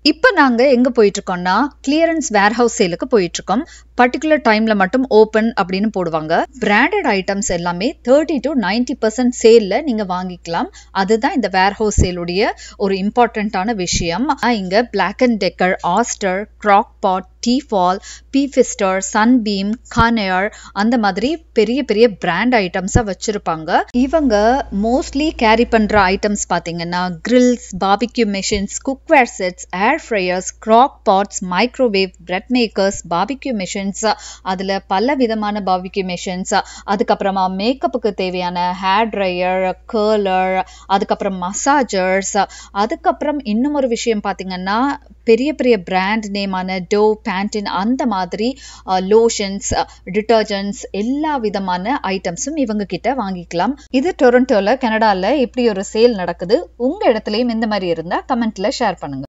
இப்போ நாங்கள் எங்கே போயிட்டுருக்கோம்னா கிளியரன்ஸ் வேர்ஹவுஸ் சேலுக்கு போயிட்டுருக்கோம் பர்டிகுலர் டைமில் மட்டும் ஓப்பன் அப்படின்னு போடுவாங்க பிராண்டட் ஐட்டம்ஸ் எல்லாமே தேர்ட்டி டு நைன்டி பர்சன்ட் சேலில் நீங்கள் வாங்கிக்கலாம் அதுதான் இந்த வேர்ஹவுஸ் சேலுடைய ஒரு இம்பார்ட்டண்ட்டான விஷயம் இங்கே Black and Decker Oster crock pot Tefal பீஃபிஸ்டர் சன்பீம் கனயர் அந்த மாதிரி பெரிய பெரிய பிராண்ட் ஐட்டம்ஸாக வச்சுருப்பாங்க இவங்க மோஸ்ட்லி கேரி பண்ணுற ஐட்டம்ஸ் பார்த்தீங்கன்னா grills barbecue machines cookware sets air fryers crock pots microwave bread makers barbecue machines அதில் பல விதமான பாபிக்யூ மிஷின்ஸ் அதுக்கப்புறமா மேக்கப்புக்கு தேவையான ஹேர் ட்ரையர் கேர்லர் அதுக்கப்புறம் மசாஜர்ஸ் அதுக்கப்புறம் இன்னும் ஒரு விஷயம் பார்த்தீங்கன்னா பெரிய பெரிய பிராண்ட் நேமான டோ பேண்டின் அந்த மாதிரி லோஷன்ஸ் டிட்டர்ஜென்ட்ஸ் எல்லா விதமான ஐட்டம்ஸும் இவங்க கிட்ட வாங்கிக்கலாம் இது டொரண்டோல கனடால இப்படி ஒரு சேல் நடக்குது உங்க இடத்துலயும் இந்த மாதிரி இருந்தா கமெண்ட்ல ஷேர் பண்ணுங்க